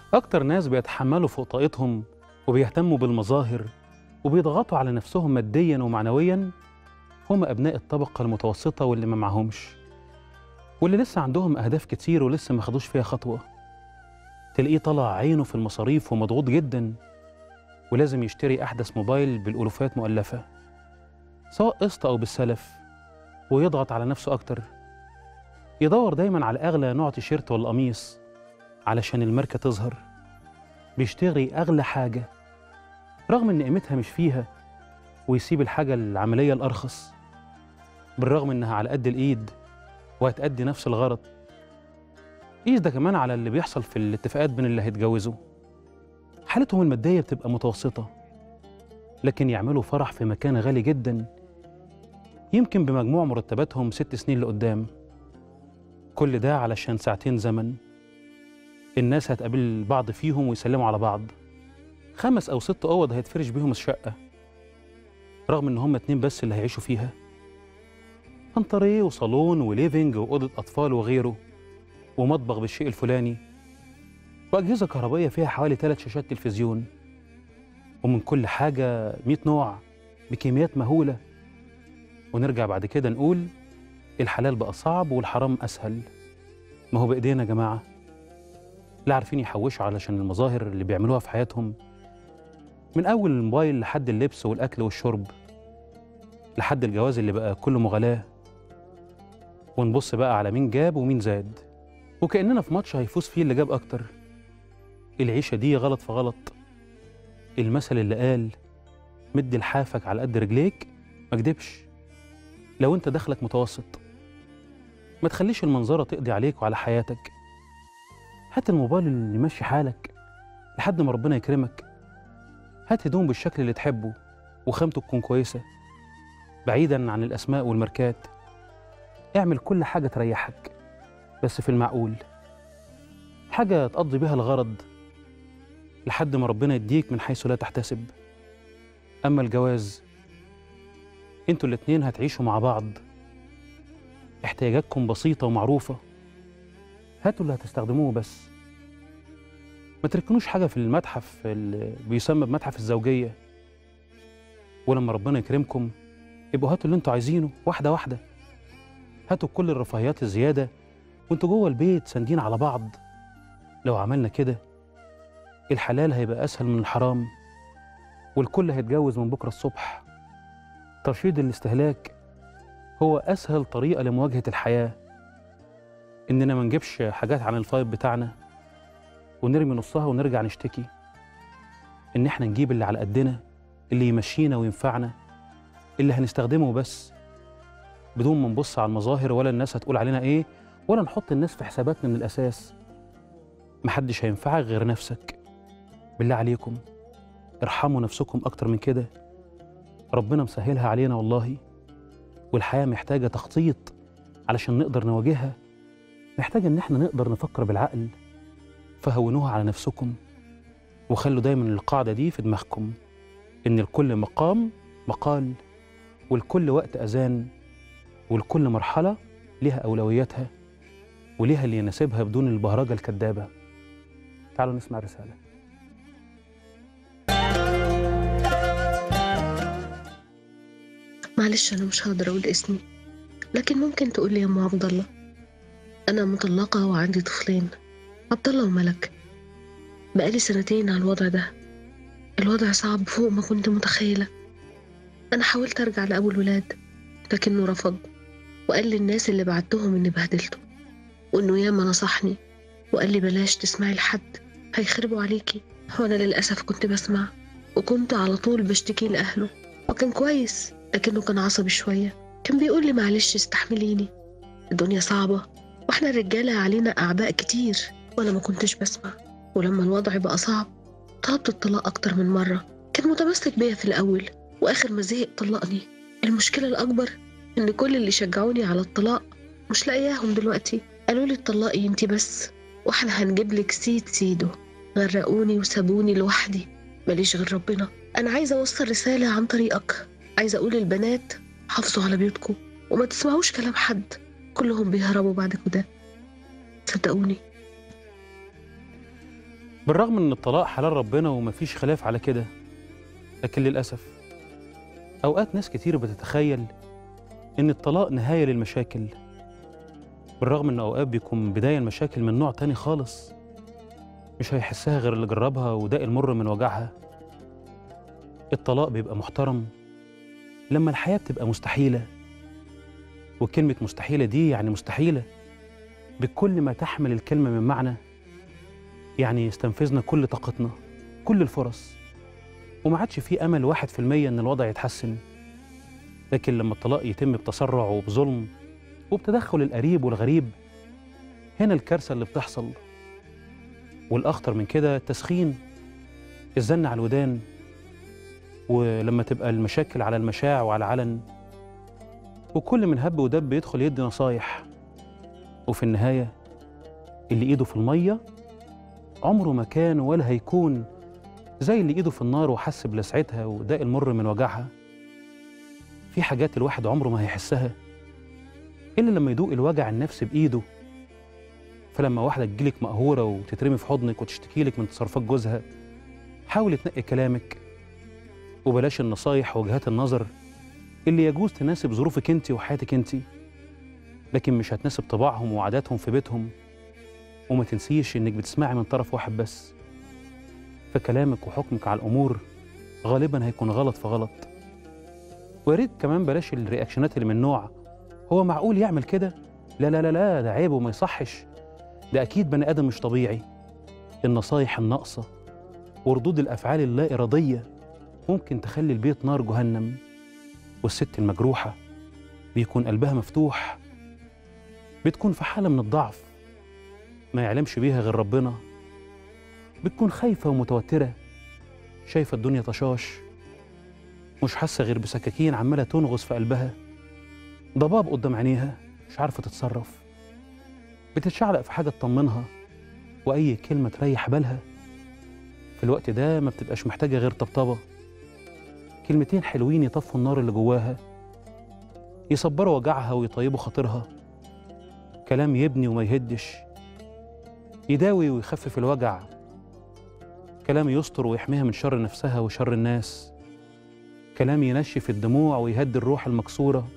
أكتر ناس بيتحملوا فوق طاقتهم وبيهتموا بالمظاهر وبيضغطوا على نفسهم ماديا ومعنويا هم أبناء الطبقة المتوسطة واللي ما معهمش واللي لسه عندهم أهداف كتير ولسه ما خدوش فيها خطوة تلاقيه طلع عينه في المصاريف ومضغوط جدا ولازم يشتري أحدث موبايل بالألوفات مؤلفة سواء قسط أو بالسلف ويضغط على نفسه أكتر يدور دايما على أغلى نوع تيشيرت ولا قميص علشان الماركة تظهر بيشتري أغلى حاجة رغم إن قيمتها مش فيها ويسيب الحاجة العملية الأرخص بالرغم إنها على قد الإيد وهتأدي نفس الغرض قيس ده كمان على اللي بيحصل في الاتفاقات بين اللي هيتجوزوا حالتهم المادية بتبقى متوسطة لكن يعملوا فرح في مكان غالي جدا يمكن بمجموع مرتباتهم ست سنين لقدام كل ده علشان ساعتين زمن الناس هتقابل بعض فيهم ويسلموا على بعض خمس أو ست أوض هيتفرش بيهم الشقة رغم إن هم اتنين بس اللي هيعيشوا فيها أنتريه وصالون وليفينج وأوضة أطفال وغيره ومطبخ بالشيء الفلاني وأجهزة كهربائية فيها حوالي ثلاث شاشات تلفزيون ومن كل حاجة 100 نوع بكميات مهولة ونرجع بعد كده نقول الحلال بقى صعب والحرام أسهل ما هو بإيدينا يا جماعة لا عارفين يحوشوا علشان المظاهر اللي بيعملوها في حياتهم من أول الموبايل لحد اللبس والأكل والشرب لحد الجواز اللي بقى كله مغالاة ونبص بقى على مين جاب ومين زاد وكأننا في ماتش هيفوز فيه اللي جاب أكتر العيشة دي غلط في غلط المثل اللي قال مد لحافك على قد رجليك ما كدبش لو انت دخلك متوسط ما تخليش المنظرة تقضي عليك وعلى حياتك هات الموبايل اللي يمشي حالك لحد ما ربنا يكرمك هات هدوم بالشكل اللي تحبه وخامته تكون كويسة بعيدا عن الأسماء والماركات اعمل كل حاجة تريحك بس في المعقول حاجة تقضي بيها الغرض لحد ما ربنا يديك من حيث لا تحتسب أما الجواز انتوا الاتنين هتعيشوا مع بعض احتياجاتكم بسيطة ومعروفة هاتوا اللي هتستخدموه بس ما تركنوش حاجة في المتحف اللي بيسمى بمتحف الزوجية ولما ربنا يكرمكم يبقوا هاتوا اللي انتوا عايزينه واحدة واحدة هاتوا كل الرفاهيات الزيادة وانتوا جوه البيت ساندين على بعض لو عملنا كده الحلال هيبقى أسهل من الحرام والكل هيتجوز من بكرة الصبح ترشيد الاستهلاك هو أسهل طريقة لمواجهة الحياة إننا ما نجيبش حاجات عن الفايب بتاعنا ونرمي نصها ونرجع نشتكي إن إحنا نجيب اللي على قدنا اللي يمشينا وينفعنا اللي هنستخدمه بس بدون ما نبص على المظاهر ولا الناس هتقول علينا إيه ولا نحط الناس في حساباتنا من الأساس محدش هينفعك غير نفسك بالله عليكم ارحموا نفسكم أكتر من كده ربنا مسهلها علينا والله والحياة محتاجة تخطيط علشان نقدر نواجهها محتاجة إن احنا نقدر نفكر بالعقل فهونوها على نفسكم وخلوا دايما القاعدة دي في دماغكم إن لكل مقام مقال ولكل وقت أذان ولكل مرحلة ليها أولوياتها وليها اللي يناسبها بدون البهرجة الكدابة تعالوا نسمع رسالة معلش أنا مش هقدر أقول اسمي لكن ممكن تقول لي يا أم عبد الله أنا مطلقة وعندي طفلين عبد الله وملك بقالي سنتين على الوضع ده الوضع صعب فوق ما كنت متخيلة أنا حاولت أرجع لأبو الولاد لكنه رفض وقال للناس اللي بعتهم إني بهدلته وإنه ياما نصحني وقال لي بلاش تسمعي لحد هيخربوا عليكي وأنا للأسف كنت بسمع وكنت على طول بشتكي لأهله وكان كويس لكنه كان عصبي شوية كان بيقول لي معلش استحمليني الدنيا صعبة واحنا الرجالة علينا أعباء كتير وأنا ما كنتش بسمع ولما الوضع بقى صعب طلبت الطلاق أكتر من مرة كان متمسك بيا في الأول وآخر ما زهق طلقني المشكلة الأكبر إن كل اللي شجعوني على الطلاق مش لاقياهم دلوقتي قالوا لي اتطلقي انتي بس واحنا هنجيب لك سيد سيده غرقوني وسابوني لوحدي ماليش غير ربنا أنا عايزة أوصل رسالة عن طريقك عايزة أقول للبنات حافظوا على بيوتكم وما تسمعوش كلام حد كلهم بيهربوا بعد كده صدقوني بالرغم ان الطلاق حلال ربنا ومفيش خلاف على كده لكن للاسف اوقات ناس كتير بتتخيل ان الطلاق نهايه للمشاكل بالرغم ان اوقات بيكون بدايه المشاكل من نوع تاني خالص مش هيحسها غير اللي جربها وده المر من وجعها الطلاق بيبقى محترم لما الحياه بتبقى مستحيله وكلمه مستحيله دي يعني مستحيله بكل ما تحمل الكلمه من معنى يعني استنفذنا كل طاقتنا كل الفرص وما عادش في امل واحد في المية ان الوضع يتحسن لكن لما الطلاق يتم بتسرع وبظلم وبتدخل القريب والغريب هنا الكارثه اللي بتحصل والاخطر من كده التسخين الزن على الودان ولما تبقى المشاكل على المشاع وعلى العلن وكل من هب ودب يدخل يدي نصايح وفي النهايه اللي ايده في الميه عمره ما كان ولا هيكون زي اللي ايده في النار وحس بلسعتها وداء المر من وجعها في حاجات الواحد عمره ما هيحسها الا لما يدوق الوجع النفسي بايده فلما واحده تجيلك مقهوره وتترمي في حضنك وتشتكي لك من تصرفات جوزها حاول تنقي كلامك وبلاش النصايح ووجهات النظر اللي يجوز تناسب ظروفك انت وحياتك انت لكن مش هتناسب طباعهم وعاداتهم في بيتهم وما تنسيش انك بتسمعي من طرف واحد بس فكلامك وحكمك على الامور غالبا هيكون غلط في غلط ويا ريت كمان بلاش الرياكشنات اللي من نوع هو معقول يعمل كده لا لا لا لا ده عيب وما يصحش ده اكيد بني ادم مش طبيعي النصايح الناقصه وردود الافعال اللا اراديه ممكن تخلي البيت نار جهنم والست المجروحه بيكون قلبها مفتوح بتكون في حاله من الضعف ما يعلمش بيها غير ربنا بتكون خايفة ومتوترة شايفة الدنيا طشاش مش حاسة غير بسكاكين عمالة تنغص في قلبها ضباب قدام عينيها مش عارفة تتصرف بتتشعلق في حاجة تطمنها وأي كلمة تريح بالها في الوقت ده ما بتبقاش محتاجة غير طبطبة كلمتين حلوين يطفوا النار اللي جواها يصبروا وجعها ويطيبوا خاطرها كلام يبني وما يهدش يداوي ويخفف الوجع كلام يستر ويحميها من شر نفسها وشر الناس كلام ينشف الدموع ويهدي الروح المكسورة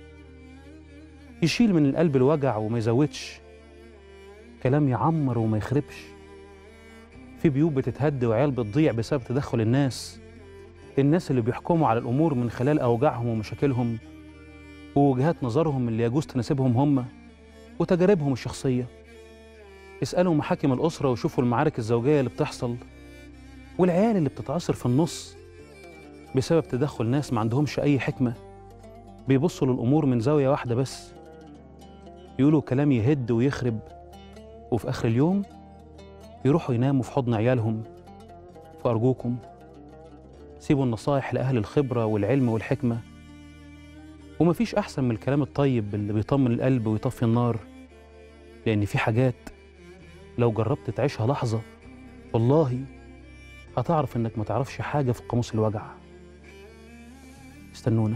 يشيل من القلب الوجع وما يزودش كلام يعمر وما يخربش في بيوت بتتهد وعيال بتضيع بسبب تدخل الناس الناس اللي بيحكموا على الأمور من خلال أوجاعهم ومشاكلهم ووجهات نظرهم اللي يجوز تناسبهم هم وتجاربهم الشخصية اسألوا محاكم الأسرة وشوفوا المعارك الزوجية اللي بتحصل والعيال اللي بتتعصر في النص بسبب تدخل ناس ما عندهمش أي حكمة بيبصوا للأمور من زاوية واحدة بس يقولوا كلام يهد ويخرب وفي آخر اليوم يروحوا يناموا في حضن عيالهم فأرجوكم سيبوا النصايح لأهل الخبرة والعلم والحكمة ومفيش أحسن من الكلام الطيب اللي بيطمن القلب ويطفي النار لأن في حاجات لو جربت تعيشها لحظة والله هتعرف إنك ما تعرفش حاجة في قاموس الوجع استنونا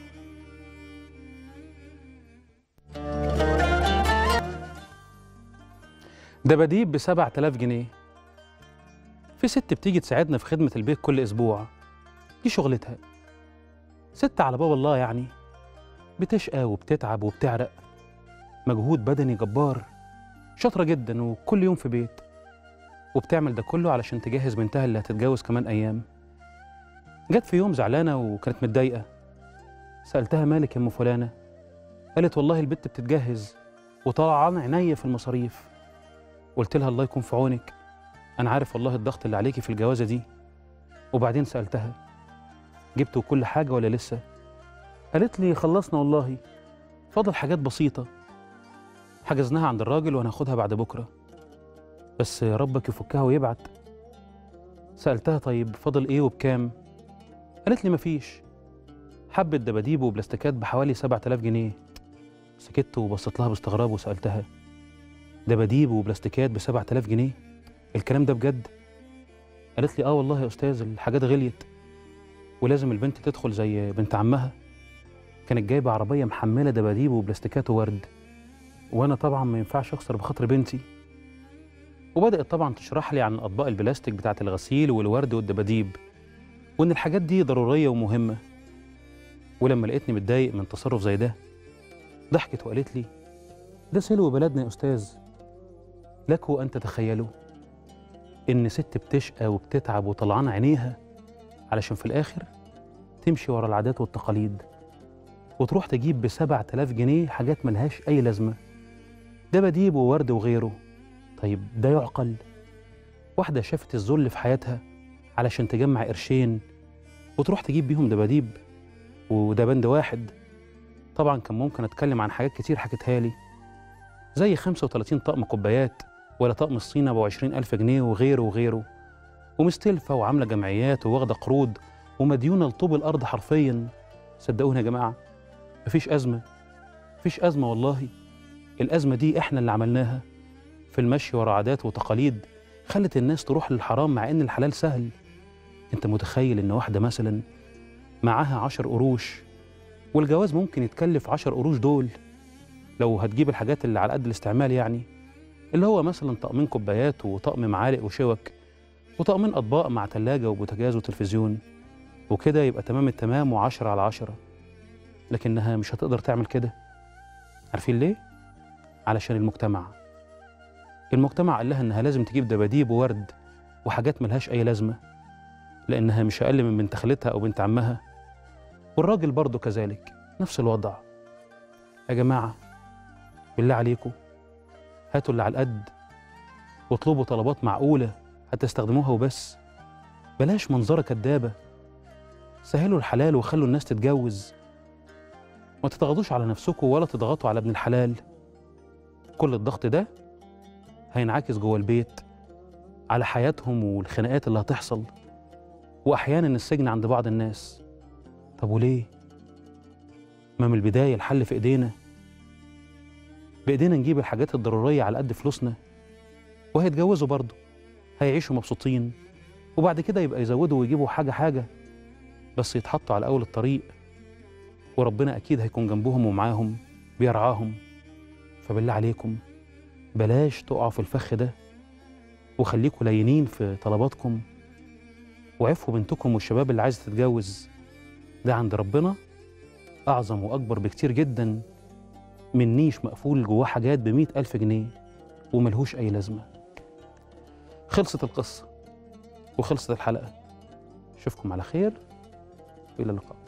دباديب بسبعة آلاف جنيه في ست بتيجي تساعدنا في خدمة البيت كل أسبوع دي شغلتها ست على باب الله يعني بتشقى وبتتعب وبتعرق مجهود بدني جبار شاطرة جدا وكل يوم في بيت وبتعمل ده كله علشان تجهز بنتها اللي هتتجوز كمان أيام جت في يوم زعلانة وكانت متضايقة سألتها مالك يا أم فلانة قالت والله البت بتتجهز وطلعان عينيا في المصاريف قلت لها الله يكون في عونك أنا عارف والله الضغط اللي عليكي في الجوازة دي وبعدين سألتها جبتوا كل حاجة ولا لسه؟ قالت لي خلصنا والله فاضل حاجات بسيطة حجزناها عند الراجل وهناخدها بعد بكرة بس ربك يفكها ويبعت سألتها طيب فاضل إيه وبكام؟ قالت لي مفيش حبة دباديب وبلاستيكات بحوالي 7000 جنيه سكت وبصيت لها باستغراب وسألتها دباديب وبلاستيكات ب 7000 جنيه الكلام ده بجد قالت لي اه والله يا استاذ الحاجات غليت ولازم البنت تدخل زي بنت عمها كانت جايبه عربيه محمله دباديب وبلاستيكات وورد وانا طبعا ما ينفعش اخسر بخاطر بنتي وبدأت طبعا تشرح لي عن أطباق البلاستيك بتاعة الغسيل والورد والدباديب وإن الحاجات دي ضرورية ومهمة ولما لقيتني متضايق من تصرف زي ده ضحكت وقالت لي ده سلو بلدنا يا أستاذ لك أن تتخيلوا إن ست بتشقى وبتتعب وطلعان عينيها علشان في الآخر تمشي ورا العادات والتقاليد وتروح تجيب بسبعة آلاف جنيه حاجات ملهاش أي لازمة دباديب وورد وغيره طيب ده يعقل واحدة شافت الذل في حياتها علشان تجمع قرشين وتروح تجيب بيهم دباديب وده بند واحد طبعا كان ممكن أتكلم عن حاجات كتير حكتها لي زي 35 طقم كوبايات ولا طقم الصينة ب ألف جنيه وغيره وغيره ومستلفة وعاملة جمعيات وواخدة قروض ومديونة لطوب الأرض حرفيا صدقوني يا جماعة مفيش أزمة مفيش أزمة والله الأزمة دي إحنا اللي عملناها في المشي ورا عادات وتقاليد خلت الناس تروح للحرام مع إن الحلال سهل أنت متخيل إن واحدة مثلا معاها عشر قروش والجواز ممكن يتكلف عشر قروش دول لو هتجيب الحاجات اللي على قد الاستعمال يعني اللي هو مثلا طقمين كوبايات وطقم معالق وشوك وطقمين أطباق مع تلاجة وبوتاجاز وتلفزيون وكده يبقى تمام التمام وعشرة على عشرة لكنها مش هتقدر تعمل كده عارفين ليه؟ علشان المجتمع المجتمع قال لها إنها لازم تجيب دباديب وورد وحاجات ملهاش أي لازمة لأنها مش أقل من بنت خالتها أو بنت عمها والراجل برضه كذلك نفس الوضع يا جماعة بالله عليكم هاتوا اللي على القد واطلبوا طلبات معقولة هتستخدموها وبس بلاش منظرة كدابة سهلوا الحلال وخلوا الناس تتجوز ما تضغطوش على نفسكم ولا تضغطوا على ابن الحلال كل الضغط ده هينعكس جوه البيت على حياتهم والخناقات اللي هتحصل وأحيانا السجن عند بعض الناس طب وليه؟ ما من البداية الحل في إيدينا بإيدينا نجيب الحاجات الضرورية على قد فلوسنا وهيتجوزوا برضه هيعيشوا مبسوطين وبعد كده يبقى يزودوا ويجيبوا حاجة حاجة بس يتحطوا على أول الطريق وربنا أكيد هيكون جنبهم ومعاهم بيرعاهم فبالله عليكم بلاش تقعوا في الفخ ده وخليكوا لينين في طلباتكم وعفوا بنتكم والشباب اللي عايزة تتجوز ده عند ربنا أعظم وأكبر بكتير جدا من نيش مقفول جواه حاجات بمئة ألف جنيه وملهوش أي لازمة خلصت القصة وخلصت الحلقة أشوفكم على خير وإلى اللقاء